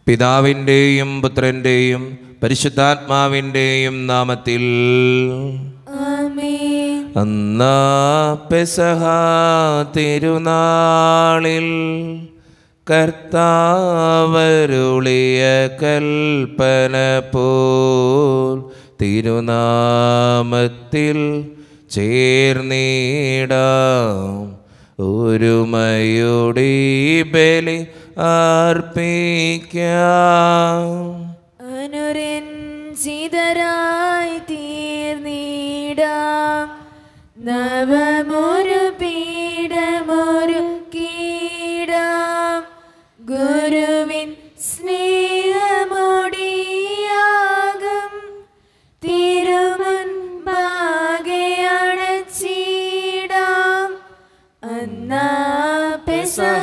പിതാവിൻ്റെയും പുത്രൻ്റെയും പരിശുദ്ധാത്മാവിൻ്റെയും നാമത്തിൽ ആമേൻ അന്നാ പെസഹ തിരുനാളിൽ കർത്താവരുളിയ കൽപ്പന പോൽ തിരുനാമത്തിൽ ചേർന്നിടാം ഒരുമയുടെ ബലി അർപ്പിക്കാം അനുരഞ്ജിതരായി തീർന്നിടാം നവമൊരു പീഠമൊരു കീടാം ഗുരുവിൻ സ്നേഹമൊടിയാകും തിരുമുൻപാകെയണച്ചിടാം അന്നാ പെസഹ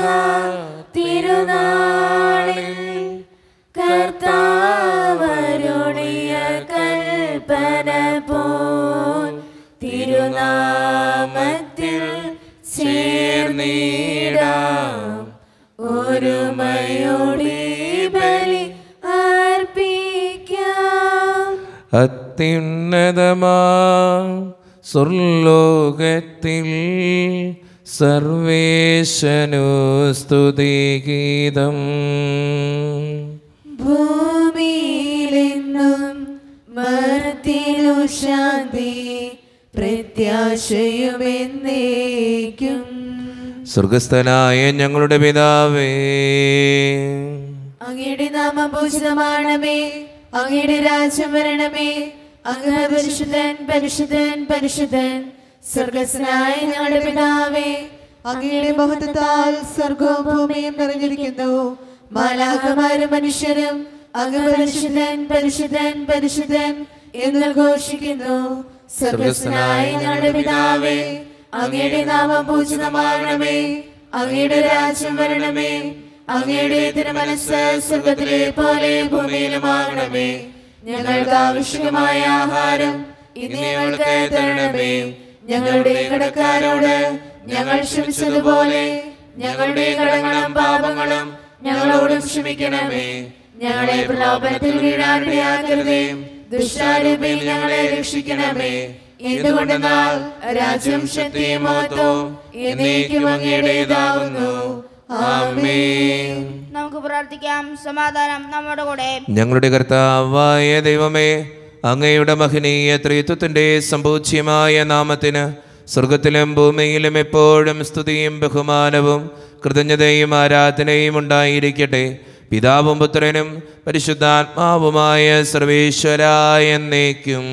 തിരുനാളിൽ കർത്താവരുളിയ കൽപ്പന പോൽ തിരുനാമത്തിൽ ചേർന്നിടാം ഒരുമയോടെ ബലി അർപ്പിക്കാം അത്യുന്നതമാ സ്വർലോകത്തിൽ സർവേശനു സ്തുതിഗീതം ഭൂമിയിലെന്നും മർത്തിനു ശാന്തി പ്രത്യാശയുമെന്നേക്കും സ്വർഗസ്ഥനായ ഞങ്ങളുടെ പിതാവേ അങ്ങയുടെ നാമം പൂജിതമാണമേ അങ്ങയുടെ രാജ്യം വരണമേ അങ്ങ് പരിശുദ്ധൻ പരിശുദ്ധൻ പരിശുദ്ധൻ സ്വർഗസ്നായ ഞങ്ങളുടെ പിതാവേ അങ്ങയുടെ മഹത്വത്താൽ സ്വർഗവും ഭൂമിയും നിറഞ്ഞിരിക്കുന്നു മാലാഖമാരും മനുഷ്യരും അങ്ങ് പരിശുദ്ധൻ പരിശുദ്ധൻ പരിശുദ്ധൻ എന്ന് ഘോഷിക്കുന്നു സ്വർഗസ്നായ ഞങ്ങളുടെ പിതാവേ അങ്ങയുടെ നാമം പൂജിതമാകണമേ അങ്ങയുടെ രാജ്യം വരണമേ അങ്ങയുടെ തിരുമനസ് സ്വർഗത്തിലെ പോലെ ഭൂമിയിലുമാകണമേ ഞങ്ങൾക്ക് ആവശ്യമായ ആഹാരം ഇന്ന് ഞങ്ങൾക്ക് തരണമേ ഞങ്ങളുടെ കടക്കാരോട് ഞങ്ങൾ ക്ഷമിച്ചതുപോലെ ഞങ്ങളുടെ കടങ്ങളും പാപങ്ങളും ഞങ്ങളോടും ക്ഷമിക്കണമേ ഞങ്ങളെ പ്രലോഭനത്തിൽ വീഴാനിടയാക്കരുതേ ദുഷ്ടാരൂപിൽ ഞങ്ങളെ രക്ഷിക്കണമേ എന്തുകൊണ്ടെന്നാൽ രാജ്യം ശക്തിയും മഹത്വവും എന്നേക്കും അങ്ങയുടേതാകുന്നു ആമേൻ നമുക്ക് പ്രാർത്ഥിക്കാം സമാധാനം നമ്മുടെ കൂടെ ഞങ്ങളുടെ കർത്താവായ ദൈവമേ അങ്ങയുടെ മഹനീയ ത്രിത്വത്തിൻ്റെ സമ്പൂജ്യമായ നാമത്തിന് സ്വർഗത്തിലും ഭൂമിയിലും എപ്പോഴും സ്തുതിയും ബഹുമാനവും കൃതജ്ഞതയും ആരാധനയും ഉണ്ടായിരിക്കട്ടെ പിതാവും പുത്രനും പരിശുദ്ധാത്മാവുമായ സർവേശ്വരായ എന്നേക്കും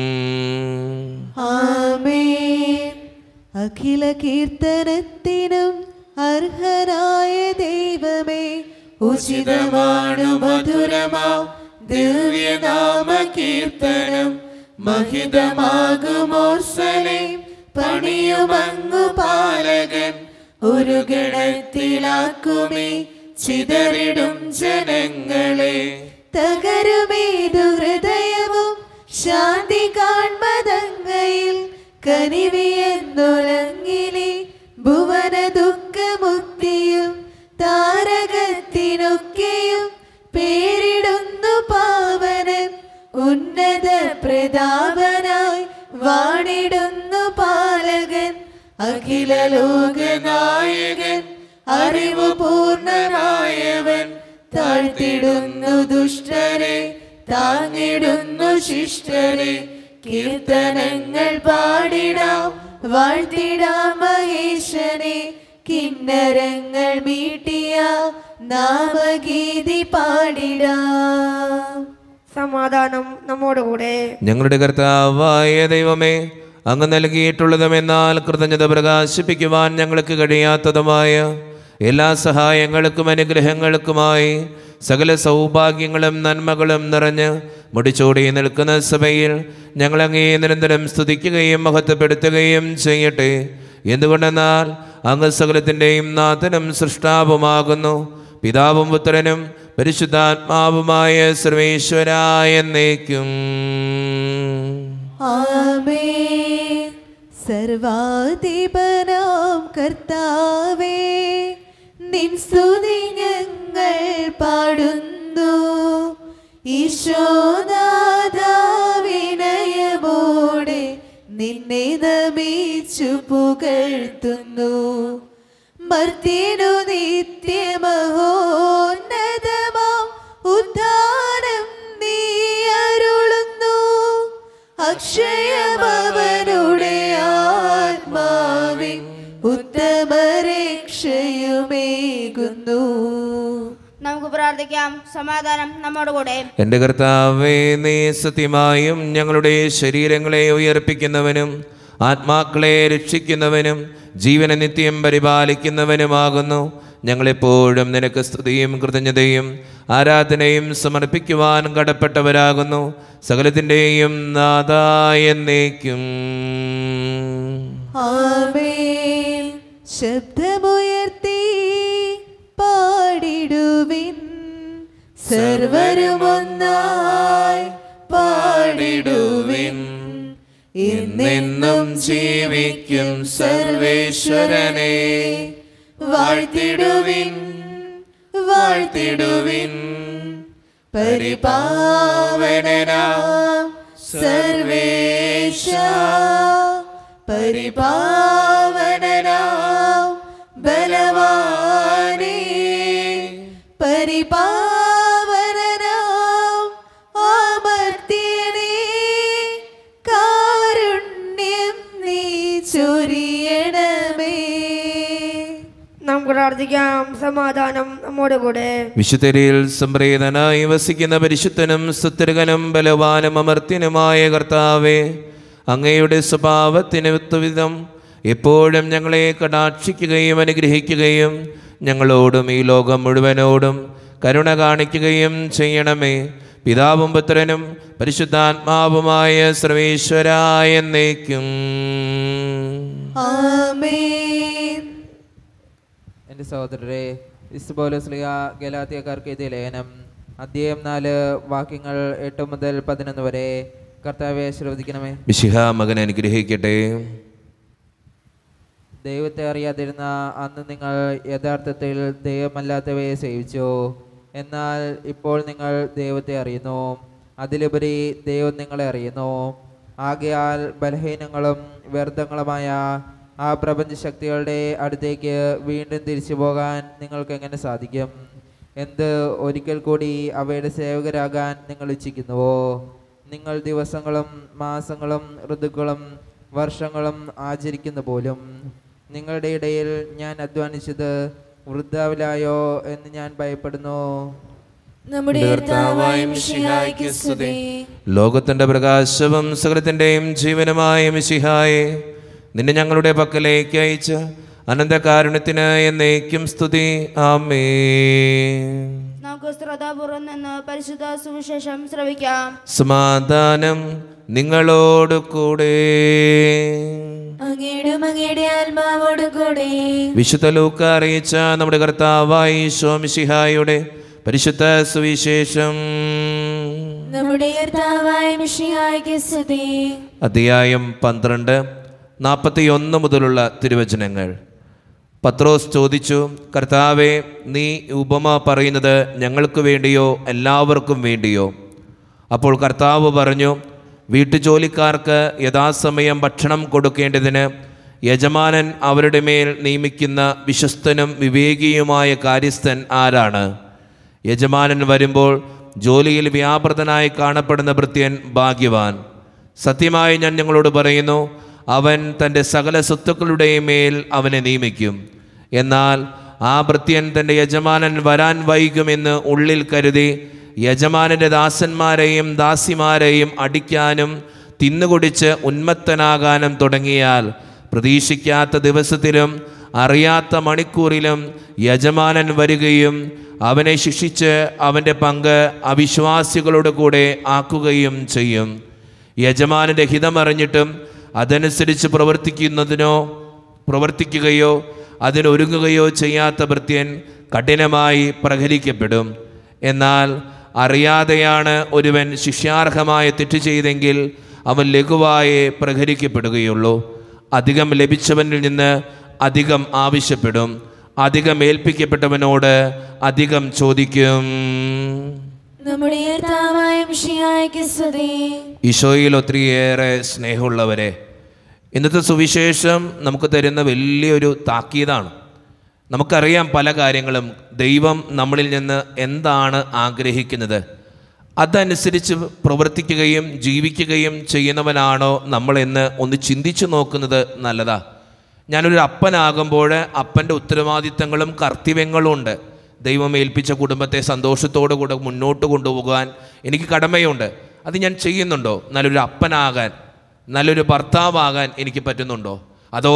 ആമേൻ അഖില കീർത്തനത്തിനും അർഹനായ ദൈവമേ ഉചിതമാണു മധുരമാ ദിവ്യനാമ കീർത്തനം മഹിതമാകുമോർസലെ പണിയുമങ്ങു പാലകൻ ഒരു ഗണത്തിലാക്കുമേ ചിതറിടും ജനങ്ങളെ തകരുമേതു ഹൃദയവും ശാന്തി കാൺമതങ്ങയിൽ കനിവിയെന്നുലങ്ങിലെ ഭുവന ദുഃഖമുക്തിയും താരകത്തിനൊക്കെയും പേരിടുന്നു പാവനൻ ഉന്നത പ്രതാപനായി വാണിടുന്നു പാലകൻ അഖില ലോകനായകൻ അറിവ് പൂർണ്ണനായവൻ താഴ്ത്തിടുന്നു ദുഷ്ടരെ താങ്ങിടുന്നു ശിഷ്ടരെ കീർത്തനങ്ങൾ പാടിടാം വാഴ്ത്തിടാം മഹേശനെ കിന്നരങ്ങൾ മീട്ടിയ നാമഗീതി പാടിടാം സമാധാനം നമ്മുടെ കൂടെ ഞങ്ങളുടെ കർത്താവായ ദൈവമേ അങ്ങ് നൽകിയിട്ടുള്ളതുമെന്നാൽ കൃതജ്ഞത പ്രകാശിപ്പിക്കുവാൻ ഞങ്ങൾക്ക് കഴിയാത്തതുമായ എല്ലാ സഹായങ്ങൾക്കും അനുഗ്രഹങ്ങൾക്കുമായി സകല സൗഭാഗ്യങ്ങളും നന്മകളും നിറഞ്ഞ് മുടിച്ചോടി നിൽക്കുന്ന സഭയിൽ ഞങ്ങളങ്ങേ നിരന്തരം സ്തുതിക്കുകയും മഹത്വപ്പെടുത്തുകയും ചെയ്യട്ടെ എന്തുകൊണ്ടെന്നാൽ അങ്ങ് സകലത്തിൻ്റെയും നാഥനും സൃഷ്ടാവുമാകുന്നു പിതാവും പുത്രനും പരിശുദ്ധാത്മാവുമായ സർവേശ്വരായ എന്നേക്കും ആമേൻ സർവാധിപനാം കർത്താവേ നിൻ സ്തുതി ഞങ്ങൾ പാടുന്നു ഈശോനാഥാവിനയമോടെ നിന്നെ നമിച്ചു പുകഴ്ത്തുന്നു മർത്തിനു നിത്യമഹോന്നതമാം ഉദ്ധാനം നീ അരുളുന്നു അക്ഷയമവനുടെ ആത്മാവിൻ ഉത്തമരക്ഷയുമേകുന്നു നമുക്ക് പ്രാർത്ഥിക്കാം സമാധാനം നമ്മോട് കൂടെ എൻ്റെ കർത്താവേ നീ സത്യമായും ഞങ്ങളുടെ ശരീരങ്ങളെ ഉയർപ്പിക്കുന്നവനും ആത്മാക്കളെ രക്ഷിക്കുന്നവനും ജീവനെ നിത്യം പരിപാലിക്കുന്നവനുമാകുന്നു ഞങ്ങളെപ്പോഴും നിനക്ക് സ്തുതിയും കൃതജ്ഞതയും ആരാധനയും സമർപ്പിക്കുവാൻ കടപ്പെട്ടവരാകുന്നു സകലത്തിൻ്റെയും നാഥായ എന്നേക്കും ആമേൻ ശബ്ദമുയർത്തി പാടിടുവിൻ സർവരുമൊന്നായി പാടിടുവിൻ എന്നെന്നും ജീവിക്കും സർവേശ്വരനെ വാഴ്ത്തിടുവിൻ വാഴ്ത്തിടുവിൻ പരിപാവനനാം സർവേശ പരിപാവനനാം ബലവാനേ പരിപാവനനാം അമർത്യനേ കാരുണ്യം നീ ചൊരിയണമേ നമുക്ക് പ്രാർത്ഥിക്കാം സമാധാനം നമ്മോട് കൂടെ വിശുദ്ധരിൽ സംപ്രീതനായി വസിക്കുന്ന പരിശുദ്ധനും സുത്തരകനും ബലവാനും അമർത്യനുമായ കർത്താവേ അങ്ങയുടെ സ്വഭാവത്തിന് വിധം എപ്പോഴും ഞങ്ങളെ കടാക്ഷിക്കുകയും അനുഗ്രഹിക്കുകയും ഞങ്ങളോടും ഈ ലോകം മുഴുവനോടും കരുണ കാണിക്കുകയും ചെയ്യണമേ പിതാവും പുത്രനും പരിശുദ്ധാത്മാവുമായ സർവേശ്വരായ എന്നേക്കും ആമേൻ എൻ്റെ സഹോദരരെ ഇസ്ബോലസ്ലിയ ഗലാത്തിയക്കാർക്ക് എഴുതിയ ലേഖനം അധ്യായം നാല് വാക്യങ്ങൾ എട്ട് മുതൽ പതിനൊന്ന് വരെ കർത്താവെ ആശീർവദിക്കണമേ വിശിഹ മകൻ അനുഗ്രഹിക്കട്ടെ ദൈവത്തെ അറിയാതിരുന്ന അന്ന് നിങ്ങൾ യഥാർത്ഥത്തിൽ ദൈവമല്ലാത്തവയെ സേവിച്ചു എന്നാൽ ഇപ്പോൾ നിങ്ങൾ ദൈവത്തെ അറിയുന്നു അതിലുപരി ദൈവം നിങ്ങളെ അറിയുന്നു ആകയാൽ ബലഹീനങ്ങളും വ്യർത്ഥങ്ങളുമായ ആ പ്രപഞ്ച ശക്തികളുടെ അടുത്തേക്ക് വീണ്ടും തിരിച്ചു പോകാൻ നിങ്ങൾക്ക് എങ്ങനെ സാധിക്കും എന്ത് ഒരിക്കൽ കൂടി അവയുടെ സേവകരാകാൻ നിങ്ങൾ ഇച്ഛിക്കുന്നുവോ നിങ്ങൾ ദിവസങ്ങളും മാസങ്ങളും ഋതുക്കളും വർഷങ്ങളും ആചരിക്കുന്ന പോലും നിങ്ങളുടെ ഇടയിൽ ഞാൻ അധ്വാനിച്ചത് വൃദ്ധാവിലായോ എന്ന് ഞാൻ ഭയപ്പെടുന്നു നമ്മുടെ കർത്താവായ മിശിഹായ്ക്ക് സ്തുതി ലോകത്തിന്റെ പ്രകാശവും സകലത്തിന്റെയും ജീവനുമായ മിശിഹായെ നിന്നെ ഞങ്ങളുടെ പക്കലേക്ക് അയച്ച അനന്തകാരുണ്യത്തിന് എന്നേക്കും സ്തുതി ആമേ നമുക്ക് ശ്രദ്ധാപൂർവം നിന്ന് പരിശുദ്ധ സുവിശേഷം ശ്രവിക്കാം സമാധാനം നിങ്ങളോട് കൂടെ അങ്ങയുടെ അങ്ങയുടെ ആത്മാവോട് കൂടെ വിശുദ്ധ ലൂക്ക അറിയിച്ച നമ്മുടെ കർത്താവായി ശോമിഷിഹായുടെ പരിശുദ്ധ സുവിശേഷം നമ്മുടെ കർത്താവായ മിശിഹായ്ക്ക് സ്തുതി അധ്യായം പന്ത്രണ്ട് നാൽപ്പത്തിയൊന്ന് മുതലുള്ള തിരുവചനങ്ങൾ പത്രോസ് ചോദിച്ചു കർത്താവെ നീ ഉപമ പറയുന്നത് ഞങ്ങൾക്ക് വേണ്ടിയോ എല്ലാവർക്കും വേണ്ടിയോ അപ്പോൾ കർത്താവ് പറഞ്ഞു വീട്ടുജോലിക്കാർക്ക് യഥാസമയം ഭക്ഷണം കൊടുക്കേണ്ടതിന് യജമാനൻ അവരുടെ മേൽ നിയമിക്കുന്ന വിശ്വസ്തനും വിവേകിയുമായ കാര്യസ്ഥൻ ആരാണ് യജമാനൻ വരുമ്പോൾ ജോലിയിൽ വ്യാപൃതനായി കാണപ്പെടുന്ന ഭൃത്യൻ ഭാഗ്യവാൻ സത്യമായി ഞാൻ ഞങ്ങളോട് പറയുന്നു അവൻ തൻ്റെ സകല സ്വത്തുക്കളുടെയും മേൽ അവനെ നിയമിക്കും എന്നാൽ ആ ഭൃത്യൻ തൻ്റെ യജമാനൻ വരാൻ വൈകുമെന്ന് ഉള്ളിൽ കരുതി യജമാനൻ്റെ ദാസന്മാരെയും ദാസിമാരെയും അടിക്കാനും തിന്നുകുടിച്ച് ഉന്മത്തനാകാനും തുടങ്ങിയാൽ പ്രതീക്ഷിക്കാത്ത ദിവസത്തിലും അറിയാത്ത മണിക്കൂറിലും യജമാനൻ വരികയും അവനെ ശിക്ഷിച്ച് അവൻ്റെ പങ്ക് അവിശ്വാസികളുടെ കൂടെ ആക്കുകയും ചെയ്യും യജമാനൻ്റെ ഹിതമറിഞ്ഞിട്ടും അതനുസരിച്ച് പ്രവർത്തിക്കുന്നതിനോ പ്രവർത്തിക്കുകയോ അതിനൊരുങ്ങുകയോ ചെയ്യാത്ത ഭൃത്യൻ കഠിനമായി പ്രഹരിക്കപ്പെടും എന്നാൽ അറിയാതെയാണ് ഒരുവൻ ശിഷ്യാർഹമായ തെറ്റ് ചെയ്തെങ്കിൽ അവൻ ലഘുവായേ പ്രഹരിക്കപ്പെടുകയുള്ളൂ അധികം ലഭിച്ചവനിൽ നിന്ന് അധികം ആവശ്യപ്പെടും അധികം ഏൽപ്പിക്കപ്പെട്ടവനോട് അധികം ചോദിക്കും നമ്മുടെ കർത്താവായ മിഷിഹായ്ക്ക് സ്തുതി ഈശോയിൽ ഒത്തിരിയേറെ സ്നേഹമുള്ളവരെ ഇന്നത്തെ സുവിശേഷം നമുക്ക് തരുന്ന വലിയൊരു താക്കീതാണ് നമുക്കറിയാം പല കാര്യങ്ങളും ദൈവം നമ്മളിൽ നിന്ന് എന്താണ് ആഗ്രഹിക്കുന്നത് അതനുസരിച്ച് പ്രവർത്തിക്കുകയും ജീവിക്കുകയും ചെയ്യുന്നവനാണോ നമ്മളെന്ന് ഒന്ന് ചിന്തിച്ചു നോക്കുന്നത് നല്ലതാ ഞാനൊരു അപ്പനാകുമ്പോൾ അപ്പൻ്റെ ഉത്തരവാദിത്തങ്ങളും കർത്തവ്യങ്ങളും ഉണ്ട് ദൈവം ഏൽപ്പിച്ച കുടുംബത്തെ സന്തോഷത്തോടു കൂടെ മുന്നോട്ട് കൊണ്ടുപോകാൻ എനിക്ക് കടമയുണ്ട് അത് ഞാൻ ചെയ്യുന്നുണ്ടോ നല്ലൊരു അപ്പനാകാൻ നല്ലൊരു ഭർത്താവാകാൻ എനിക്ക് പറ്റുന്നുണ്ടോ അതോ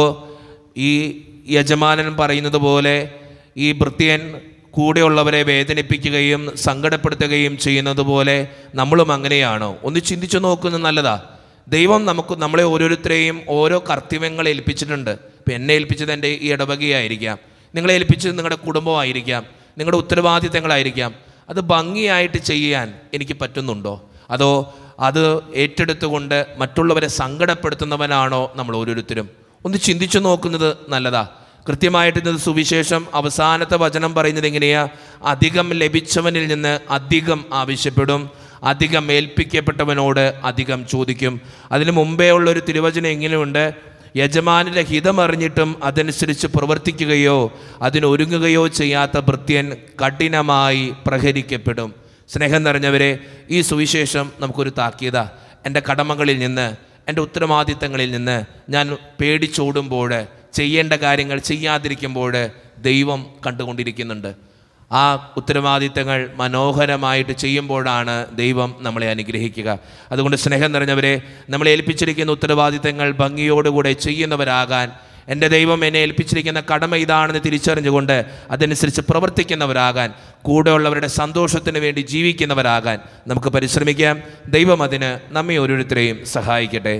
ഈ യജമാനൻ പറയുന്നത് പോലെ ഈ ഭൃത്യൻ കൂടെയുള്ളവരെ വേദനിപ്പിക്കുകയും സങ്കടപ്പെടുത്തുകയും ചെയ്യുന്നത് പോലെ നമ്മളും അങ്ങനെയാണോ ഒന്ന് ചിന്തിച്ചു നോക്കുന്നത് നല്ലതാ ദൈവം നമുക്ക് നമ്മളെ ഓരോരുത്തരെയും ഓരോ കർത്തവ്യങ്ങൾ ഏൽപ്പിച്ചിട്ടുണ്ട് ഇപ്പം എന്നെ ഏൽപ്പിച്ചത് എൻ്റെ ഈ ഇടവകയായിരിക്കാം നിങ്ങളെ ഏൽപ്പിച്ചത് നിങ്ങളുടെ കുടുംബമായിരിക്കാം നിങ്ങളുടെ ഉത്തരവാദിത്തങ്ങളായിരിക്കാം അത് ഭംഗിയായിട്ട് ചെയ്യാൻ എനിക്ക് പറ്റുന്നുണ്ടോ അതോ അത് ഏറ്റെടുത്തുകൊണ്ട് മറ്റുള്ളവരെ സങ്കടപ്പെടുത്തുന്നവനാണോ നമ്മൾ ഓരോരുത്തരും ഒന്ന് ചിന്തിച്ചു നോക്കുന്നത് നല്ലതാ കൃത്യമായിട്ട് ഇന്നത് സുവിശേഷം അവസാനത്തെ വചനം പറയുന്നത് എങ്ങനെയാ അധികം ലഭിച്ചവനിൽ നിന്ന് അധികം ആവശ്യപ്പെടും അധികം ഏൽപ്പിക്കപ്പെട്ടവനോട് അധികം ചോദിക്കും അതിന് മുമ്പേ ഉള്ളൊരു തിരുവചനം എങ്ങനെയുണ്ട് യജമാനിൻ്റെ ഹിതമറിഞ്ഞിട്ടും അതനുസരിച്ച് പ്രവർത്തിക്കുകയോ അതിനൊരുങ്ങുകയോ ചെയ്യാത്ത ഭൃത്യൻ കഠിനമായി പ്രഹരിക്കപ്പെടും സ്നേഹം നിറഞ്ഞവരെ ഈ സുവിശേഷം നമുക്കൊരു താക്കീത എൻ്റെ കടമകളിൽ നിന്ന് എൻ്റെ ഉത്തരവാദിത്തങ്ങളിൽ നിന്ന് ഞാൻ പേടിച്ചോടുമ്പോൾ ചെയ്യേണ്ട കാര്യങ്ങൾ ചെയ്യാതിരിക്കുമ്പോൾ ദൈവം കണ്ടുകൊണ്ടിരിക്കുന്നുണ്ട് ആ ഉത്തരവാദിത്തങ്ങൾ മനോഹരമായിട്ട് ചെയ്യുമ്പോഴാണ് ദൈവം നമ്മളെ അനുഗ്രഹിക്കുക അതുകൊണ്ട് സ്നേഹം നിറഞ്ഞവരെ നമ്മളെ ഏൽപ്പിച്ചിരിക്കുന്ന ഉത്തരവാദിത്തങ്ങൾ ഭംഗിയോടുകൂടെ ചെയ്യുന്നവരാകാൻ എൻ്റെ ദൈവം എന്നെ ഏൽപ്പിച്ചിരിക്കുന്ന കടമ ഇതാണെന്ന് തിരിച്ചറിഞ്ഞുകൊണ്ട് അതനുസരിച്ച് പ്രവർത്തിക്കുന്നവരാകാൻ കൂടെയുള്ളവരുടെ സന്തോഷത്തിന് വേണ്ടി ജീവിക്കുന്നവരാകാൻ നമുക്ക് പരിശ്രമിക്കാം ദൈവം അതിന് നമ്മെ ഓരോരുത്തരെയും സഹായിക്കട്ടെ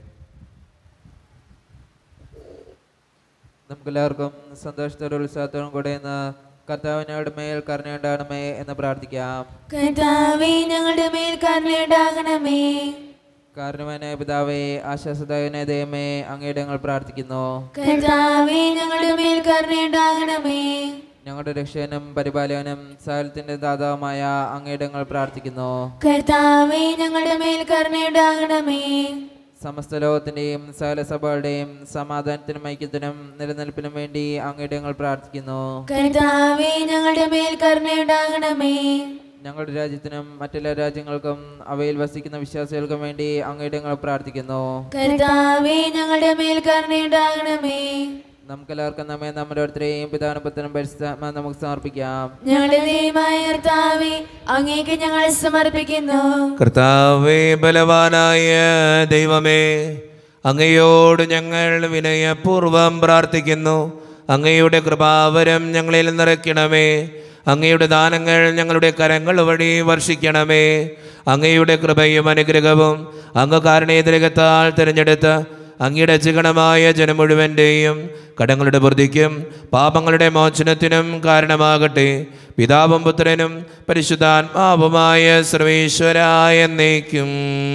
നമുക്കെല്ലാവർക്കും സന്തോഷത്തോടും ഉത്സാഹത്തോടും കൂടെ ഇന്ന് കർത്താവിനോട് മേൽ കരുണയുണ്ടാകണമേ എന്ന് പ്രാർത്ഥിക്കാം കർത്താവേ ഞങ്ങളുടെ മേൽ കരുണയുണ്ടാകണമേ കാരണവനായ പിതാവേ ആശ്വാസദായകനെ ദൈവമേ അങ്ങയുടെ ഞങ്ങൾ പ്രാർത്ഥിക്കുന്നു കർത്താവേ ഞങ്ങളുടെ മേൽ കരുണയുണ്ടാകണമേ ഞങ്ങളുടെ രക്ഷകനും പരിപാലകനും സകലത്തിന്റെ ദാതാവുമായ അങ്ങയുടെ ഞങ്ങൾ പ്രാർത്ഥിക്കുന്നു കർത്താവേ ഞങ്ങളുടെ മേൽ കരുണയുണ്ടാകണമേ സമസ്ത ലോകത്തിന്റെയും സകല സഭകളുടെയും സമാധാനത്തിനും ഐക്യത്തിനും നിലനിൽപ്പിനും വേണ്ടി അങ്ങയുടെ ഞങ്ങൾ പ്രാർത്ഥിക്കുന്നു കർത്താവേ ഞങ്ങളുടെ മേൽ കരുണയുണ്ടാകണമേ ഞങ്ങളുടെ രാജ്യത്തിനും മറ്റെല്ലാ രാജ്യങ്ങൾക്കും അവയിൽ വസിക്കുന്ന വിശ്വാസികൾക്കും വേണ്ടി അങ്ങയുടെ ഞങ്ങൾ പ്രാർത്ഥിക്കുന്നു കർത്താവേ ഞങ്ങളുടെ മേൽ കരുണയുണ്ടാകണമേ നമുക്കെല്ലാവർക്കും നമ്മെ നമ്മുടെ ഓരോരുത്തരെയും പിതാവിനും പുത്രനും പരിശുദ്ധാത്മാ നമുക്ക് സമർപ്പിക്കാം ഞങ്ങളുടെ ദൈവമായ കർത്താവേ അങ്ങേക്ക് ഞങ്ങൾ സമർപ്പിക്കുന്നു കർത്താവേ ബലവാനായ ദൈവമേ അങ്ങയോട് ഞങ്ങൾ വിനയപൂർവം പ്രാർത്ഥിക്കുന്നു അങ്ങയുടെ കൃപാവരം ഞങ്ങളിൽ നിറയ്ക്കണമേ അങ്ങയുടെ ദാനങ്ങൾ ഞങ്ങളുടെ കരങ്ങൾ വഴി വർഷിക്കണമേ അങ്ങയുടെ കൃപയും അനുഗ്രഹവും അങ്ങ് കാരണേതരകത്താൽ തിരഞ്ഞെടുത്ത അങ്ങയുടെ ചികണമായ ജനം മുഴുവൻ്റെയും കടങ്ങളുടെ വൃദ്ധിക്കും പാപങ്ങളുടെ മോചനത്തിനും കാരണമാകട്ടെ പിതാവും പുത്രനും പരിശുദ്ധാത്മാവുമായ സർവേശ്വരായ എന്നേക്കും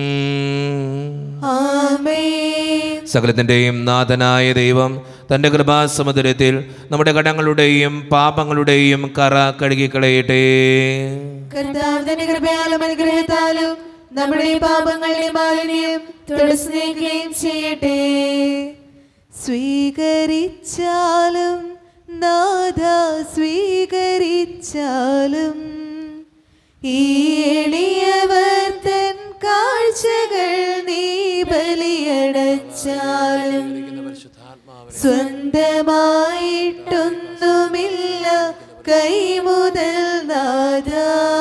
ആമേൻ സകലത്തിൻ്റെയും നാഥനായ ദൈവം തൻ്റെ കൃപാസമുദ്രത്തിൽ നമ്മുടെ കടങ്ങളുടെയും പാപങ്ങളുടെയും കറ കഴുകിക്കളയട്ടെ കർത്താവ് തന്റെ കൃപയാലും അനുഗ്രഹത്താലും നമ്മുടെ പാപങ്ങളുടെ മാലിന്യം തുടച്ചു നീക്കുകയും ചെയ്യട്ടെ സ്വീകരിച്ചാലും നാഥ സ്വീകരിച്ചാലും ഈ എളിയവർ തൻ കാഴ്ചകൾ നീ ബലിയടച്ചാലും സ്വന്തമായിട്ടൊന്നുമില്ല കൈമുതൽ നാഥ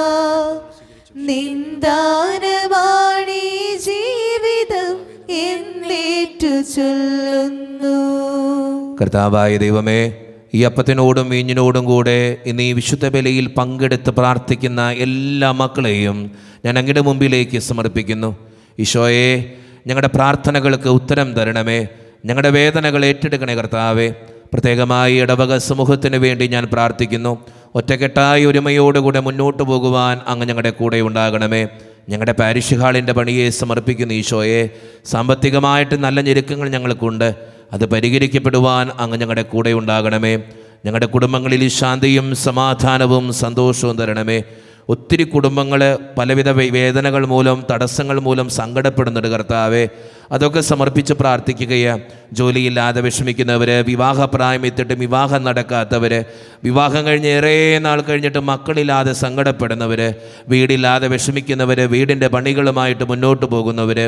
നിന്ദാനമാണീ ജീവിതം എന്നേറ്റു ചൊല്ലുന്നു കർത്താവായ ദൈവമേ ഈ അപ്പത്തിനോടും വീഞ്ഞിനോടും കൂടെ ഇന്ന് ഈ വിശുദ്ധ ബലിയിൽ പങ്കെടുത്ത് പ്രാർത്ഥിക്കുന്ന എല്ലാ മക്കളെയും ഞാൻ അങ്ങയുടെ മുമ്പിലേക്ക് സമർപ്പിക്കുന്നു ഈശോയെ ഞങ്ങളുടെ പ്രാർത്ഥനകൾക്ക് ഉത്തരം തരണമേ ഞങ്ങളുടെ വേദനകൾ ഏറ്റെടുക്കണേ കർത്താവേ പ്രത്യേകമായി ഇടവക സമൂഹത്തിന് വേണ്ടി ഞാൻ പ്രാർത്ഥിക്കുന്നു ഒറ്റക്കെട്ടായി ഒരുമയോടുകൂടെ മുന്നോട്ട് പോകുവാൻ അങ്ങ് ഞങ്ങളുടെ കൂടെ ഉണ്ടാകണമേ ഞങ്ങളുടെ പാരിഷ് ഹാളിൻ്റെ പണിയെ സമർപ്പിക്കുന്ന ഈശോയെ സാമ്പത്തികമായിട്ട് നല്ല ഞെരുക്കങ്ങൾ ഞങ്ങൾക്കുണ്ട് അത് പരിഹരിക്കപ്പെടുവാൻ അങ്ങ് ഞങ്ങളുടെ കൂടെ ഉണ്ടാകണമേ ഞങ്ങളുടെ കുടുംബങ്ങളിൽ ശാന്തിയും സമാധാനവും സന്തോഷവും തരണമേ ഒത്തിരി കുടുംബങ്ങൾ പലവിധ വേ- വേദനകൾ മൂലം തടസ്സങ്ങൾ മൂലം സങ്കടപ്പെടുന്നുണ്ട് കർത്താവെ അതൊക്കെ സമർപ്പിച്ച് പ്രാർത്ഥിക്കുകയാണ് ജോലിയില്ലാതെ വിഷമിക്കുന്നവർ വിവാഹപ്രായം എത്തിയിട്ട് വിവാഹം നടക്കാത്തവർ വിവാഹം കഴിഞ്ഞ് ഏറെ നാൾ കഴിഞ്ഞിട്ട് മക്കളില്ലാതെ സങ്കടപ്പെടുന്നവർ വീടില്ലാതെ വിഷമിക്കുന്നവർ വീടിൻ്റെ പണികളുമായിട്ട് മുന്നോട്ട് പോകുന്നവർ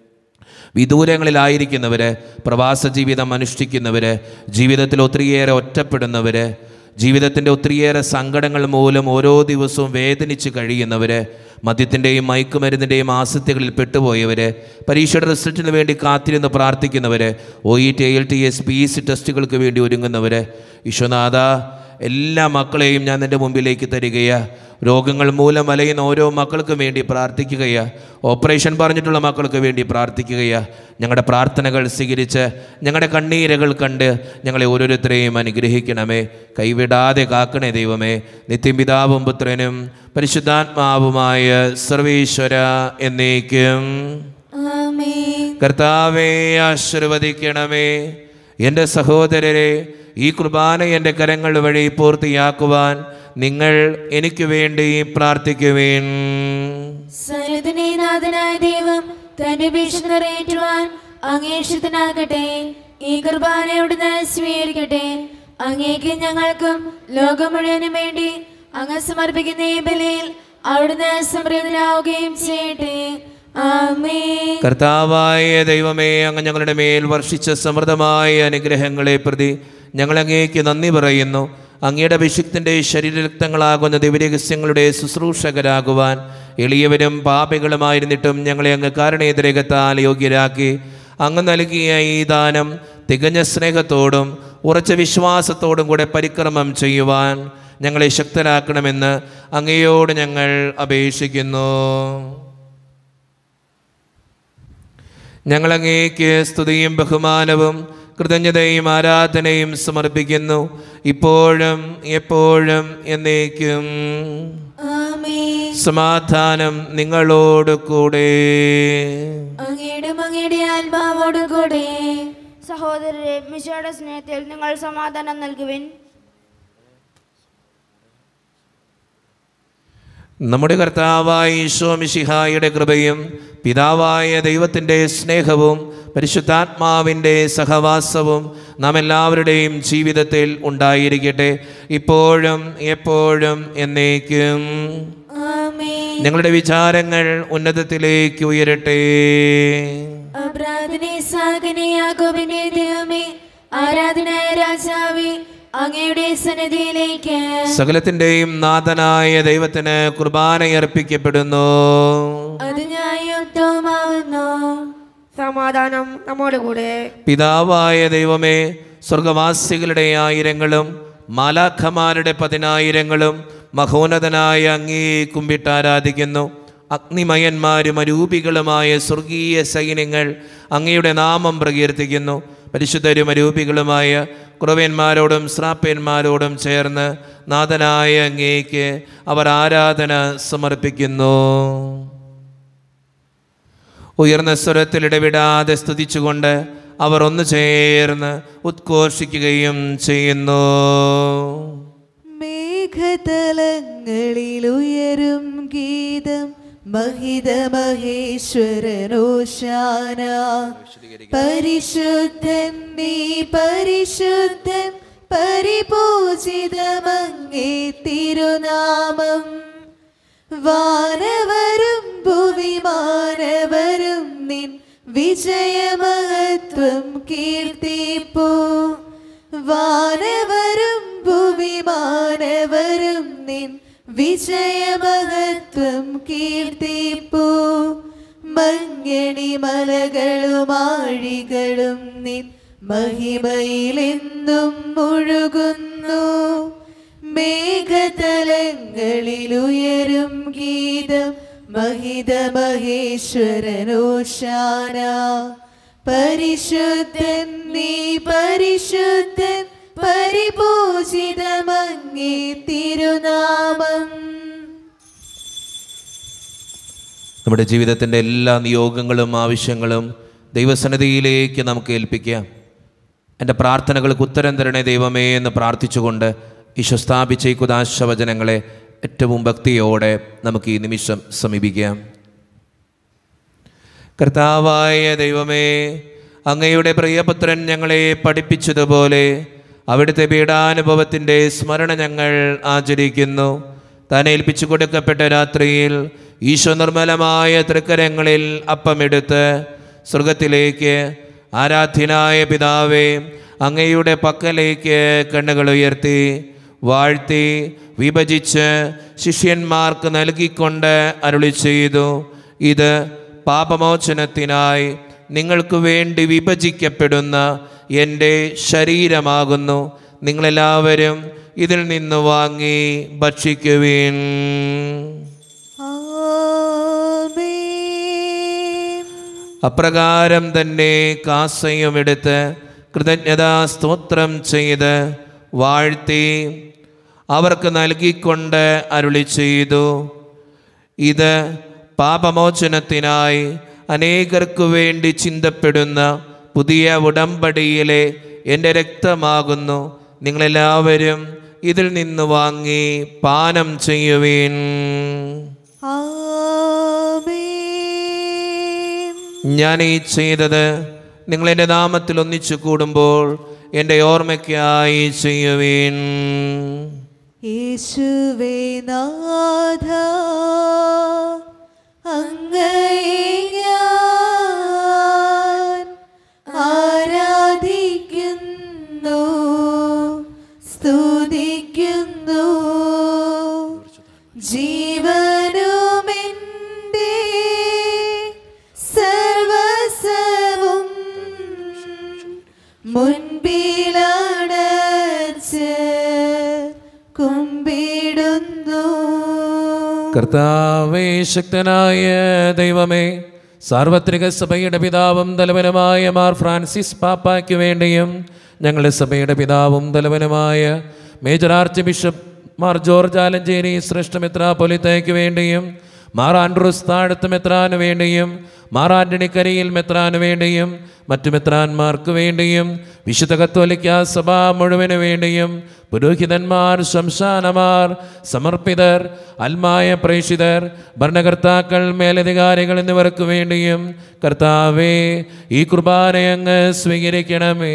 വിദൂരങ്ങളിലായിരിക്കുന്നവർ പ്രവാസ ജീവിതം അനുഷ്ഠിക്കുന്നവർ ജീവിതത്തിൽ ഒത്തിരിയേറെ ഒറ്റപ്പെടുന്നവർ ജീവിതത്തിൻ്റെ ഒത്തിരിയേറെ സങ്കടങ്ങൾ മൂലം ഓരോ ദിവസവും വേദനിച്ച് കഴിയുന്നവർ മദ്യത്തിൻ്റെയും മയക്കുമരുന്നിൻ്റെയും ആസക്തികളിൽ പെട്ടുപോയവർ പരീക്ഷയുടെ റിസൾട്ടിന് വേണ്ടി കാത്തിരുന്ന് പ്രാർത്ഥിക്കുന്നവർ O E T L T S P C ടെസ്റ്റുകൾക്ക് വേണ്ടി ഒരുങ്ങുന്നവർ വിശ്വനാഥ എല്ലാ മക്കളെയും ഞാൻ നിൻ്റെ മുമ്പിലേക്ക് തരികയാ രോഗങ്ങൾ മൂലം അലയുന്ന ഓരോ മക്കൾക്കും വേണ്ടി പ്രാർത്ഥിക്കുകയാ ഓപ്പറേഷൻ പറഞ്ഞിട്ടുള്ള മക്കൾക്ക് വേണ്ടി പ്രാർത്ഥിക്കുകയാ ഞങ്ങളുടെ പ്രാർത്ഥനകൾ സ്വീകരിച്ച് ഞങ്ങളുടെ കണ്ണീരകൾ കണ്ട് ഞങ്ങളെ ഓരോരുത്തരെയും അനുഗ്രഹിക്കണമേ കൈവിടാതെ കാക്കണേ ദൈവമേ നിത്യം പിതാവും പുത്രനും പരിശുദ്ധാത്മാവുമായ സർവീശ്വര എന്നേക്കും ആമേൻ കർത്താവെ ആശീർവദിക്കണമേ എൻ്റെ സഹോദരരെ ഈ കുർബാന എൻ്റെ കരങ്ങൾ വഴി പൂർത്തിയാക്കുവാൻ നിങ്ങൾ എനിക്ക് വേണ്ടി പ്രാർത്ഥിക്കുവേൻ സകലത്തിന്റെ നാഥനായ ദൈവം തന്റെ ഭീഷണി നിറയേറ്റുവാൻ അങ്ങേഷത്തിനാകട്ടെ ഈ കുർബാന അവിടുന്ന് സ്വീകരിക്കട്ടെ അങ്ങേക്ക് ഞങ്ങൾക്കും ലോകം മുഴുവനും വേണ്ടി അങ്ങ് സമർപ്പിക്കുന്ന ഈ ബലിയിൽ അവിടുന്ന് സമൃദ്ധനാവുകയും ചെയ്യട്ടെ ആമേ കർത്താവായ ദൈവമേ അങ്ങ് ഞങ്ങളുടെ മേൽ വർഷിച്ച സമൃദ്ധമായ അനുഗ്രഹങ്ങളെ പ്രതി ഞങ്ങൾ അങ്ങേക്ക് നന്ദി പറയുന്നു അങ്ങയുടെ അഭിഷിക്തൻ്റെ ശരീരരക്തങ്ങളാകുന്ന ദിവ്യരഹസ്യങ്ങളുടെ ശുശ്രൂഷകരാകുവാൻ എളിയവരും പാപികളുമായിരുന്നിട്ടും ഞങ്ങളെ അങ്ങ് കാരണേതരകത്താൽ യോഗ്യരാക്കി അങ്ങ് നൽകിയ ഈ ദാനം തികഞ്ഞ സ്നേഹത്തോടും ഉറച്ച വിശ്വാസത്തോടും കൂടെ പരിക്രമം ചെയ്യുവാൻ ഞങ്ങളെ ശക്തരാക്കണമെന്ന് അങ്ങയോട് ഞങ്ങൾ അപേക്ഷിക്കുന്നു ഞങ്ങളങ്ങേക്ക് സ്തുതിയും ബഹുമാനവും കൃതജ്ഞതയും ആരാധനയും സമർപ്പിക്കുന്നു ഇപ്പോഴും എപ്പോഴും എന്നേക്കും ആമേ സമാധാനം നിങ്ങളോട് കൂടെ അങ്ങയുടെ അങ്ങയുടെ ആത്മാവോട് കൂടെ സഹോദരരെ മിശയുടെ സ്നേഹത്തിൽ നിങ്ങൾ സമാധാനം നൽകുവിൻ നമ്മുടെ കർത്താവായ ഈശോ മിശിഹായുടെ കൃപയും പിതാവായ ദൈവത്തിൻ്റെ സ്നേഹവും പരിശുദ്ധാത്മാവിൻ്റെ സഹവാസവും നാം എല്ലാവരുടെയും ജീവിതത്തിൽ ഉണ്ടായിരിക്കട്ടെ ഇപ്പോഴും എപ്പോഴും എന്നേക്കും ആമേ ഞങ്ങളുടെ വിചാരങ്ങൾ ഉന്നതത്തിലേക്ക് ഉയരട്ടെ അബ്രാദിനെ സാഗനെ യാക്കോബിന്റെ ദൈവമേ ആരാധനായ രാജാവേ അങ്ങയുടെ സന്നിധിയിലേക്ക് സകലത്തിൻ്റെയും നാഥനായ ദൈവത്തിന് കുർബാനയർപ്പിക്കപ്പെടുന്നു അത് ന്യായയുക്തവുമാവുന്നു സമാധാനം നമ്മുടെ കൂടെ പിതാവായ ദൈവമേ സ്വർഗവാസികളുടെ ആയിരങ്ങളും മാലാഖമാരുടെ പതിനായിരങ്ങളും മഹോന്നതനായ അങ്ങേ കുമ്പിട്ടാരാധിക്കുന്നു അഗ്നിമയന്മാരും അരൂപികളുമായ സ്വർഗീയ സൈന്യങ്ങൾ അങ്ങയുടെ നാമം പ്രകീർത്തിക്കുന്നു പരിശുദ്ധരും അരൂപികളുമായ കുറവന്മാരോടും ശ്രാപ്യന്മാരോടും ചേർന്ന് നാഥനായ അങ്ങേക്ക് അവർ ആരാധന സമർപ്പിക്കുന്നു ഉയർന്ന സ്വരത്തിൽ ഇടവിടാതെ സ്തുതിച്ചുകൊണ്ട് അവർ ഒന്ന് ചേർന്ന് ഉദ്ഘോഷിക്കുകയും ചെയ്യുന്നു മേഘതലങ്ങളിൽ ഉയരും ഗീതം മഹിത മഹേശ്വരനോശാന പരിശുദ്ധൻ നീ പരിശുദ്ധൻ പരിപൂജിതമങ്ങേ തിരുനാമം വാനവരും ഭുവിമാനവരും നിൻ വിജയമഹത്വം കീർത്തിപ്പൂ വാനവരും ഭുവിമാനവരും നിൻ വിജയമഹത്വം കീർത്തിപ്പൂ മഞ്ഞണി മലകളും ആഴികളും നിൻ മഹിമയിലെന്നും മുഴുകുന്നു മേഘതലങ്ങളിൽ ഉയരും ഗീതം മഹിത മഹേശ്വരനോശാന പരിശുദ്ധൻ നീ പരിശുദ്ധൻ പരിപൂജിതമങ്ങേ തിരുനാമം നമ്മുടെ ജീവിതത്തിൻ്റെ എല്ലാ നിയോഗങ്ങളും ആവശ്യങ്ങളും ദൈവസന്നിധിയിലേക്ക് നമുക്ക് ഏൽപ്പിക്കാം എൻ്റെ പ്രാർത്ഥനകൾക്ക് ഉത്തരം തരണേ ദൈവമേ എന്ന് പ്രാർത്ഥിച്ചുകൊണ്ട് ഈശോ സ്ഥാപിച്ച ഈ കുദാശവചനങ്ങളെ ഏറ്റവും ഭക്തിയോടെ നമുക്ക് ഈ നിമിഷം സമീപിക്കാം കർത്താവായ ദൈവമേ അങ്ങയുടെ പ്രിയപുത്രൻ ഞങ്ങളെ പഠിപ്പിച്ചതുപോലെ അവിടുത്തെ പീഡാനുഭവത്തിൻ്റെ സ്മരണ ഞങ്ങൾ ആചരിക്കുന്നു താൻ ഏൽപ്പിച്ചു കൊടുക്കപ്പെട്ട രാത്രിയിൽ ഈശോ നിർമ്മലമായ തൃക്കരങ്ങളിൽ അപ്പമെടുത്ത് സ്വർഗത്തിലേക്ക് ആരാധ്യനായ പിതാവേ അങ്ങയുടെ പക്കലേക്ക് കണ്ണുകൾ ഉയർത്തി വാഴ്ത്തി വിഭജിച്ച് ശിഷ്യന്മാർക്ക് നൽകിക്കൊണ്ട് അരുളി ചെയ്തു ഇത് പാപമോചനത്തിനായി നിങ്ങൾക്ക് വേണ്ടി വിഭജിക്കപ്പെടുന്ന എൻ്റെ ശരീരമാകുന്നു നിങ്ങളെല്ലാവരും ഇതിൽ നിന്ന് വാങ്ങി ഭക്ഷിക്കുവീൻ ആമേൻ അപ്രകാരം തന്നെ കാസയും എടുത്ത് കൃതജ്ഞതാ സ്തോത്രം ചെയ്ത് വാഴ്ത്തി അവർക്ക് നൽകിക്കൊണ്ട് അരുളി ചെയ്തു ഇത് പാപമോചനത്തിനായി അനേകർക്കു വേണ്ടി ചിന്തപ്പെടുന്ന പുതിയ ഉടമ്പടിയിലെ എൻ്റെ രക്തമാകുന്നു നിങ്ങളെല്ലാവരും ഇതിൽ നിന്ന് വാങ്ങി പാനം ചെയ്യുവീൻ ആമേൻ ഞാൻ ഈ ചെയ്തത് നിങ്ങൾ എൻ്റെ നാമത്തിൽ ഒന്നിച്ചു കൂടുമ്പോൾ എൻ്റെ ഓർമ്മയ്ക്കായി ചെയ്യുവീൻ യേശുവേ നാഥ അങ്ങയെ ഞാൻ ആരാധിക്കുന്നു സ്തുതിക്കുന്നു ജീവനുമെൻ്റെ സർവസവും മുൻപിലടച്ച് കുമ്പിടുന്നു കർത്താവേ ശക്തനായ ദൈവമേ സാർവത്രിക സഭയുടെ പിതാവും തലവനുമായ മാർ ഫ്രാൻസിസ് പാപ്പായ്ക്ക് വേണ്ടിയും ഞങ്ങളുടെ സഭയുടെ പിതാവും തലവനുമായ major archbishop Mar George Alencherry ശ്രേഷ്ഠ മെത്രാപൊലിത്തയ്ക്ക് വേണ്ടിയും മാർ ആൻഡ്രൂസ് താഴത്ത് മെത്രാന് വേണ്ടിയും മാർ ആന്റണി കരിയിൽ മെത്രാന് വേണ്ടിയും മറ്റു മെത്രാന്മാർക്ക് വേണ്ടിയും വിശുദ്ധ കത്തോലിക്ക സഭ മുഴുവന് വേണ്ടിയും പുരോഹിതന്മാർ ശംശാനമാർ സമർപ്പിതർ അൽമായ പ്രേഷിതർ ഭരണകർത്താക്കൾ മേലധികാരികൾ എന്നിവർക്ക് വേണ്ടിയും കർത്താവേ ഈ കുർബാനയങ്ങ് സ്വീകരിക്കണമേ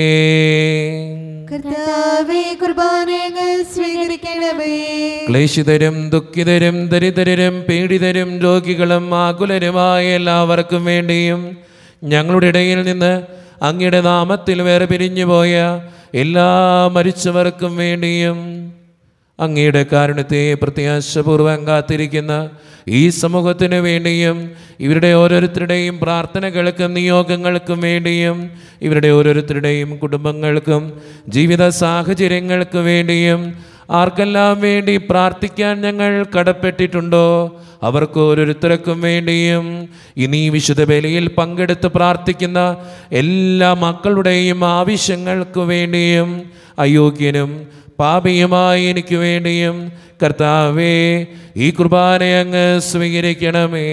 കർത്താവേ കുർബാനകൾ സ്വീകരിക്കണമേ ക്ലേശിതരും ദുഃഖിതരും ദരിദ്രരും പീഡിതരും രോഗികളും ആകുലരുമായ എല്ലാവർക്കും വേണ്ടിയും ഞങ്ങളുടെ ഇടയിൽ നിന്ന് അങ്ങയുടെ നാമത്തിൽ വേറെ പിരിഞ്ഞുപോയ എല്ലാ മരിച്ചവർക്കും വേണ്ടിയും അങ്ങയുടെ കാരുണ്യത്തെ പ്രത്യാശപൂർവം കാത്തിരിക്കുന്ന ഈ സമൂഹത്തിനു വേണ്ടിയും ഇവരുടെ ഓരോരുത്തരുടെയും പ്രാർത്ഥനകൾക്കും നിയോഗങ്ങൾക്കും വേണ്ടിയും ഇവരുടെ ഓരോരുത്തരുടെയും കുടുംബങ്ങൾക്കും ജീവിത സാഹചര്യങ്ങൾക്ക് വേണ്ടിയും ആർക്കെല്ലാം വേണ്ടി പ്രാർത്ഥിക്കാൻ ഞങ്ങൾ കടപ്പെട്ടിട്ടുണ്ടോ അവർക്ക് ഓരോരുത്തർക്കും വേണ്ടിയും ഇനി ഈ വിശുദ്ധ ബലിയിൽ പങ്കെടുത്ത് പ്രാർത്ഥിക്കുന്ന എല്ലാ മക്കളുടെയും ആവശ്യങ്ങൾക്ക് വേണ്ടിയും അയോഗ്യനും പാപിയുമായി എനിക്ക് വേണ്ടിയും കർത്താവേ ഈ കുർബാനയങ്ങ് സ്വീകരിക്കണമേ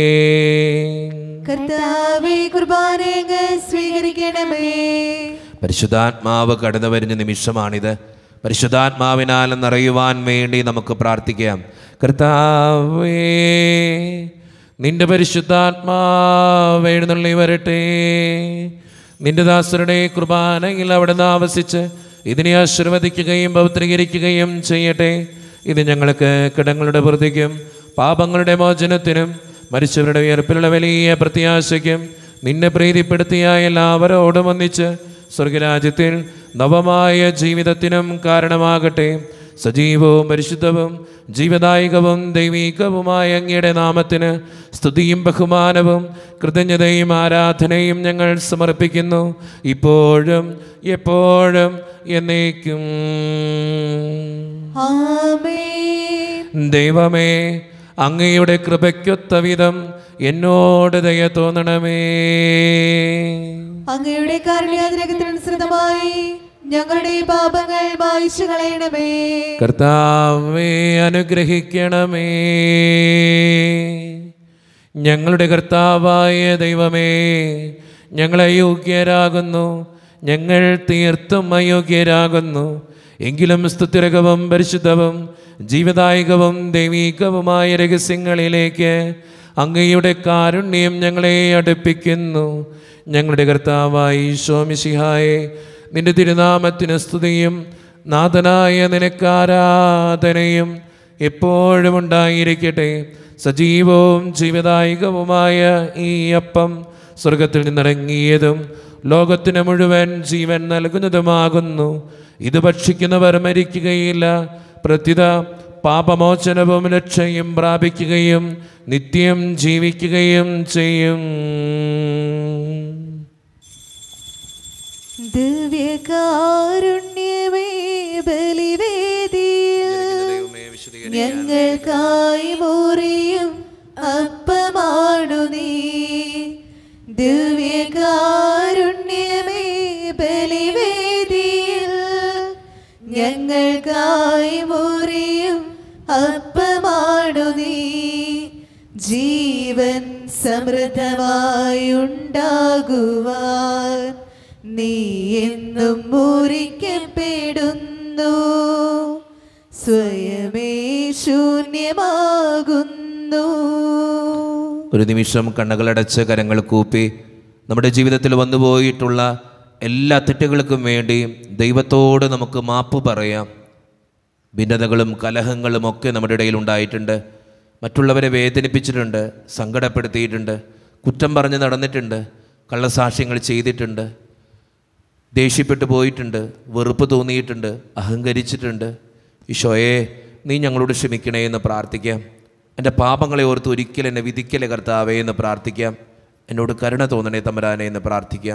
കർത്താവേ കുർബാനകൾ സ്വീകരിക്കണമേ പരിശുദ്ധാത്മാവ് കടന്നു വരുന്ന നിമിഷമാണിത് പരിശുദ്ധാത്മാവിനാൽ നിറയുവാൻ വേണ്ടി നമുക്ക് പ്രാർത്ഥിക്കാം കർത്താവേ നിന്റെ പരിശുദ്ധാത്മാവ് എഴുന്നള്ളി വരട്ടെ നിന്റെ ദാസരുടെ കുർബാനയിൽ അവിടെ നിന്ന് ആവസിച്ച് ഇതിനെ ആശീർവദിക്കുകയും പൗത്രീകരിക്കുകയും ചെയ്യട്ടെ ഇത് ഞങ്ങൾക്ക് കിടങ്ങളുടെ വൃത്തിക്കും പാപങ്ങളുടെ മോചനത്തിനും മരിച്ചവരുടെ ഉയർപ്പിലുള്ള വലിയ പ്രത്യാശയ്ക്കും നിന്നെ പ്രീതിപ്പെടുത്തിയ എല്ലാവരോടും ഒന്നിച്ച് സ്വർഗരാജ്യത്തിൽ നവമായ ജീവിതത്തിനും കാരണമാകട്ടെ സജീവവും പരിശുദ്ധവും ജീവദായകവും ദൈവീകവുമായ അങ്ങയുടെ നാമത്തിന് സ്തുതിയും ബഹുമാനവും കൃതജ്ഞതയും ആരാധനയും ഞങ്ങൾ സമർപ്പിക്കുന്നു ഇപ്പോഴും എപ്പോഴും എന്നേക്കും ആമേൻ ദൈവമേ അങ്ങയുടെ കൃപയ്ക്കൊത്ത വിധം എന്നോട് ദയ തോന്നണമേ അങ്ങയുടെ കാരുണ്യാതിരകത്തിനനുസൃതമായി ഞങ്ങളുടെ പാപങ്ങൾ മായിച്ചു കളയണമേ കർത്താവേ അനുഗ്രഹിക്കണമേ ഞങ്ങളുടെ കർത്താവായ ദൈവമേ ഞങ്ങൾ അയോഗ്യരാകുന്നു ഞങ്ങൾ തീർത്തും അയോഗ്യരാകുന്നു എങ്കിലും സ്തുതിരകവും പരിശുദ്ധവും ജീവദായകവും ദൈവീകവുമായ രഹസ്യങ്ങളിലേക്ക് അങ്ങയുടെ കാരുണ്യം ഞങ്ങളെ അടുപ്പിക്കുന്നു ഞങ്ങളുടെ കർത്താവായി ശോമിഷിഹായെ നിന്റെ തിരുനാമത്തിന് സ്തുതിയും നാഥനായ നിനക്കാരാധനയും എപ്പോഴും ഉണ്ടായിരിക്കട്ടെ സജീവവും ജീവദായകവുമായ ഈ അപ്പം സ്വർഗത്തിൽ നിന്നിറങ്ങിയതും ലോകത്തിന് മുഴുവൻ ജീവൻ നൽകുന്നതുമാകുന്നു ഇത് ഭക്ഷിക്കുന്നവർ മരിക്കുകയില്ല പ്രത്യുത പാപമോചനവും രക്ഷയും പ്രാപിക്കുകയും നിത്യം ജീവിക്കുകയും ചെയ്യും ദിവ്യകാരുണ്യമേ ബലിവേദിയിൽ ഞങ്ങൾക്കായി മുറിയും അപ്പമാണു നീ ദിവ്യകാരുണ്യമേ ബലിവേദിയിൽ ഞങ്ങൾക്കായി മുറിയും അപ്പമാണു നീ ജീവൻ സമൃദ്ധമായി ഉണ്ടാകുവാൻ നീ എന്നും മുറിക്കപ്പെടുന്നു സ്വയമേ ശൂന്യമാകുന്നു ഒരു നിമിഷം കണ്ണുകളടച്ച് കരങ്ങൾ കൂപ്പി നമ്മുടെ ജീവിതത്തിൽ വന്നുപോയിട്ടുള്ള എല്ലാ തെറ്റുകൾക്കും വേണ്ടി ദൈവത്തോട് നമുക്ക് മാപ്പ് പറയാം ഭിന്നതകളും കലഹങ്ങളും ഒക്കെ നമ്മുടെ ഇടയിൽ ഉണ്ടായിട്ടുണ്ട് മറ്റുള്ളവരെ വേദനിപ്പിച്ചിട്ടുണ്ട് സങ്കടപ്പെടുത്തിയിട്ടുണ്ട് കുറ്റം പറഞ്ഞ് നടന്നിട്ടുണ്ട് കള്ളസാക്ഷ്യങ്ങൾ ചെയ്തിട്ടുണ്ട് ദേഷ്യപ്പെട്ടു പോയിട്ടുണ്ട് വെറുപ്പ് തോന്നിയിട്ടുണ്ട് അഹങ്കരിച്ചിട്ടുണ്ട് ഈശോയെ നീ ഞങ്ങളോട് ക്ഷമിക്കണേ എന്ന് പ്രാർത്ഥിക്കാം എൻ്റെ പാപങ്ങളെ ഓർത്ത് ഒരിക്കൽ എന്നെ വിധിക്കലെ കർത്താവേ എന്ന് പ്രാർത്ഥിക്കാം എന്നോട് കരുണ തോന്നണേ തമ്പരാനെ എന്ന് പ്രാർത്ഥിക്കാം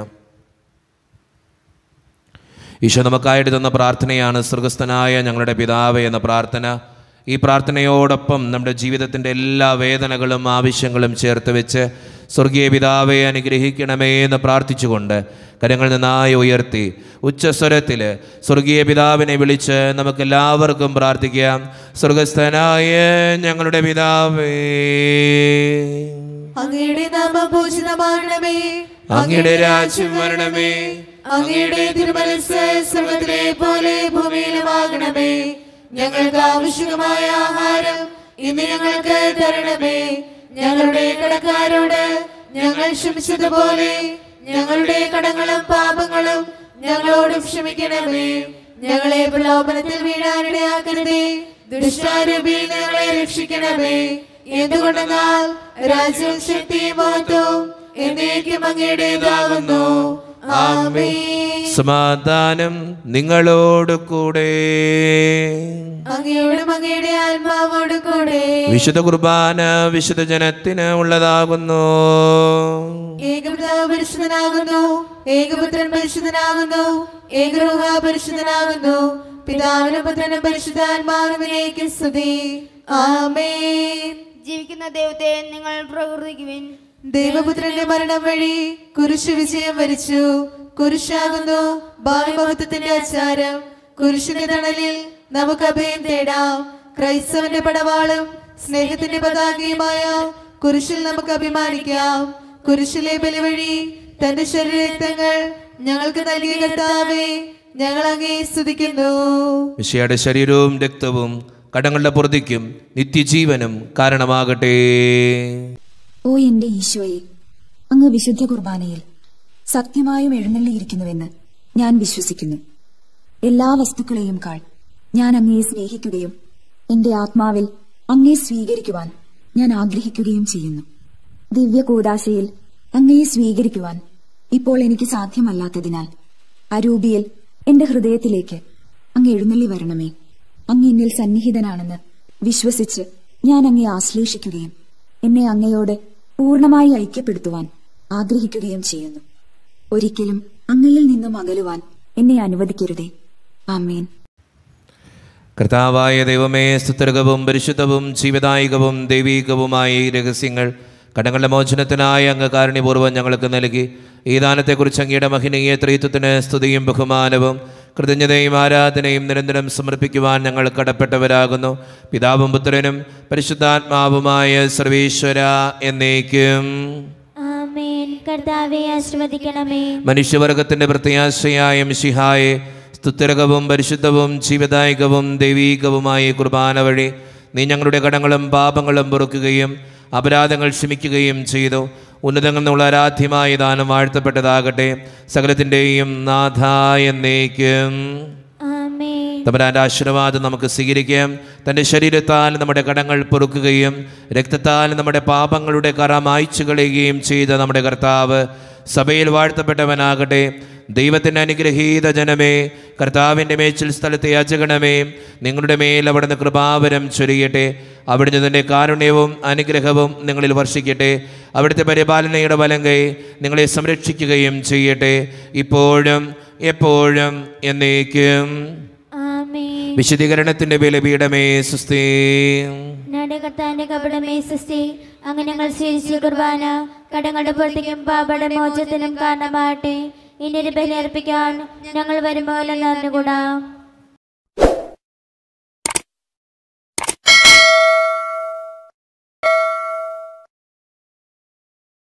ഈശോ നമുക്കായിട്ട് തന്ന പ്രാർത്ഥനയാണ് സ്വർഗസ്ഥനായ ഞങ്ങളുടെ പിതാവേ എന്ന പ്രാർത്ഥന ഈ പ്രാർത്ഥനയോടൊപ്പം നമ്മുടെ ജീവിതത്തിൻ്റെ എല്ലാ വേദനകളും ആവശ്യങ്ങളും ചേർത്ത് വെച്ച് സ്വർഗീയ പിതാവെ അനുഗ്രഹിക്കണമേ എന്ന് പ്രാർത്ഥിച്ചുകൊണ്ട് കരങ്ങൾ നന്നായി ഉയർത്തി ഉച്ചസ്വരത്തിൽ സ്വർഗീയ പിതാവിനെ വിളിച്ച് നമുക്ക് എല്ലാവർക്കും പ്രാർത്ഥിക്കാം സ്വർഗസ്ഥനായ ഞങ്ങളുടെ പിതാവേ അങ്ങയുടെ നാമഭൂഷിതമാകണമേ അങ്ങയുടെ രാജ്യം വരണമേ അങ്ങയുടെ തിരുമനസ് സ്വർഗത്തിലെ പോലെ ഭൂമിയിലുമാകണമേ ഞങ്ങൾക്ക് ആവശ്യമായ ആഹാരം ഇന്ന് ഞങ്ങൾക്ക് തരണമേ ഞങ്ങളുടെ കടക്കാരോട് ഞങ്ങൾ ക്ഷമിച്ചതുപോലെ ഞങ്ങളുടെ കടങ്ങളും പാപങ്ങളും ഞങ്ങളോടും ക്ഷമിക്കണമേ ഞങ്ങളെ പ്രലോഭനത്തിൽ വീഴാനിടയാക്കരുതേ ദുഷ്ടാരൂപി ഞങ്ങളെ രക്ഷിക്കണമേ എന്തുകൊണ്ടെന്നാൽ രാജ്യവും ശക്തിയും മഹത്വവും എന്നേക്കും അങ്ങയുടേതാകുന്നു ആമേൻ സമാധാനം നിങ്ങളോട് കൂടെ അങ്ങയോടും അങ്ങയുടെ ആത്മാവോടും കൂടെ വിശുദ്ധ കുർബാന വിശുദ്ധ ജനത്തിന് ഉള്ളതാകുന്നു ഏകപിതാവ് പരിശുദ്ധനാകുന്നു ഏകപുത്രൻ പരിശുദ്ധനാകുന്നു ഏകരൂഹ പരിശുദ്ധനാകുന്നു പിതാവിനും പുത്രനും പരിശുദ്ധാത്മാവിനേക്കും സ്തുതി ആമേൻ ജീവിക്കുന്ന ദൈവത്തെ നിങ്ങൾ പ്രകൃതിക്കുവിൻ ദൈവപുത്രന്റെ മരണം വഴി കുരിശു വിജയം വരിച്ചു കുരിശാകുന്നു ഭാവിമഹത്വത്തിന്റെ ആചാരം കുരിശിന്റെ തണലിൽ നമുക്ക് അഭയം തേടാം ക്രൈസ്തവന്റെ പടവാളും സ്നേഹത്തിന്റെ പതാകയുമായ കുരിശിൽ നമുക്ക് അഭിമാനിക്കാം കുരിശിലെ ബലി വഴി തന്റെ ശരീരരക്തങ്ങൾ ഞങ്ങൾക്ക് നൽകിയ കർത്താവേ ഞങ്ങൾ അങ്ങേ സ്തുതിക്കുന്നു വിഷയുടെ ശരീരവും രക്തവും കടങ്ങളുടെ പൊറുതിക്കും നിത്യജീവനും കാരണമാകട്ടെ ഓ എന്റെ ഈശോയെ അങ്ങ് വിശുദ്ധ കുർബാനയിൽ സത്യമായും എഴുന്നള്ളിയിരിക്കുന്നുവെന്ന് ഞാൻ വിശ്വസിക്കുന്നു എല്ലാ വസ്തുക്കളെയും കാൾ ഞാൻ അങ്ങയെ സ്നേഹിക്കുകയും എന്റെ ആത്മാവിൽ അങ്ങയെ സ്വീകരിക്കുവാൻ ഞാൻ ആഗ്രഹിക്കുകയും ചെയ്യുന്നു ദിവ്യ കൂടാശയിൽ അങ്ങയെ സ്വീകരിക്കുവാൻ ഇപ്പോൾ എനിക്ക് സാധ്യമല്ലാത്തതിനാൽ അരൂപിയിൽ എന്റെ ഹൃദയത്തിലേക്ക് അങ്ങ് എഴുന്നള്ളി വരണമേ അങ്ങ് എന്നിൽ സന്നിഹിതനാണെന്ന് വിശ്വസിച്ച് ഞാൻ അങ്ങയെ ആശ്ലേഷിക്കുകയും എന്നെ അങ്ങയോട് പൂർണ്ണമായി ഐക്യപ്പെടുത്തുവാൻ ആഗ്രഹിക്കുകയും ചെയ്യുന്നു ഒരിക്കലും അങ്ങയിൽ നിന്നും അകലുവാൻ എന്നെ അനുവദിക്കരുതേ ആമേൻ കർത്താവായ ദൈവമേ സ്തുതർഗവും പരിശുദ്ധവും ജീവദായികവും ദൈവീകവുമായ ഈ രഹസ്യങ്ങൾ കടങ്ങളുടെ മോചനത്തിനായി അങ്ങ് കാരുണ്യപൂർവ്വം ഞങ്ങൾക്ക് നൽകി ഈ ദാനത്തെക്കുറിച്ച് അങ്ങയുടെ മഹിനീയ ത്രിത്വത്തിന് സ്തുതിയും ബഹുമാനവും കൃതജ്ഞതയും ആരാധനയും നിരന്തരം സമർപ്പിക്കുവാൻ ഞങ്ങൾ കടപ്പെട്ടവരാകുന്നു പിതാവും പുത്രനും പരിശുദ്ധാത്മാവുമായ സർവീശ്വര എന്നേക്കും ആമേൻ കർത്താവെ ആശീർവദിക്കണമേ മനുഷ്യവർഗത്തിന്റെ പ്രത്യാശയായ മിശിഹായെ സ്തുത്യരകവും പരിശുദ്ധവും ജീവദായകവും ദൈവീകവുമായ ഈ കുർബാന വഴി നീ ഞങ്ങളുടെ കടങ്ങളും പാപങ്ങളും പൊറുക്കുകയും അപരാധങ്ങൾ ക്ഷമിക്കുകയും ചെയ്തു ഉന്നതങ്ങളിൽ നിന്നുള്ള ആരാധ്യമായ ദാനം വാഴ്ത്തപ്പെട്ടതാകട്ടെ സകലത്തിൻ്റെയും നാഥായ എന്നേക്കും ആമേൻ തമ്പുരാൻ്റെ ആശീർവാദം നമുക്ക് സ്വീകരിക്കാം തൻ്റെ ശരീരത്താൽ നമ്മുടെ കടങ്ങൾ പൊറുക്കുകയും രക്തത്താൽ നമ്മുടെ പാപങ്ങളുടെ കറ മായ്ച്ചു കളയുകയും ചെയ്ത നമ്മുടെ കർത്താവ് സഭയിൽ വാഴ്ത്തപ്പെട്ടവനാകട്ടെ ദൈവത്തിൻ്റെ അനുഗ്രഹീത ജനമേ കർത്താവിൻ്റെ മേച്ചിൽ സ്ഥലത്തെ യാചകണമേ നിങ്ങളുടെ മേൽ അവിടുന്ന് കൃപാവരം ചൊരിയട്ടെ അവിടുന്ന് തൻ്റെ കാരുണ്യവും അനുഗ്രഹവും നിങ്ങളിൽ വർഷിക്കട്ടെ അവിടുത്തെ പരിപാലനയുടെ വലങ്കൈ നിങ്ങളെ സംരക്ഷിക്കുകയും ചെയ്യട്ടെ ഇപ്പോഴും എപ്പോഴും എന്നേക്കും ആമേൻ വിശദീകരണത്തിന്റെ ബലപീഠമേ സുസ്ഥേ നടകത്താന്റെ കപടമേ സൃഷ്ടി അങ്ങനെ ഞങ്ങൾ സ്വീകരിച്ച കുർബാന കടങ്ങളുടെ പുറത്തേക്കും പാപയുടെ മോചത്തിനും കാരണമാകട്ടെ ഇനി ഒരു ബലി അർപ്പിക്കാൻ ഞങ്ങൾ വരുമ്പോൾ നടന്നുകൂടാം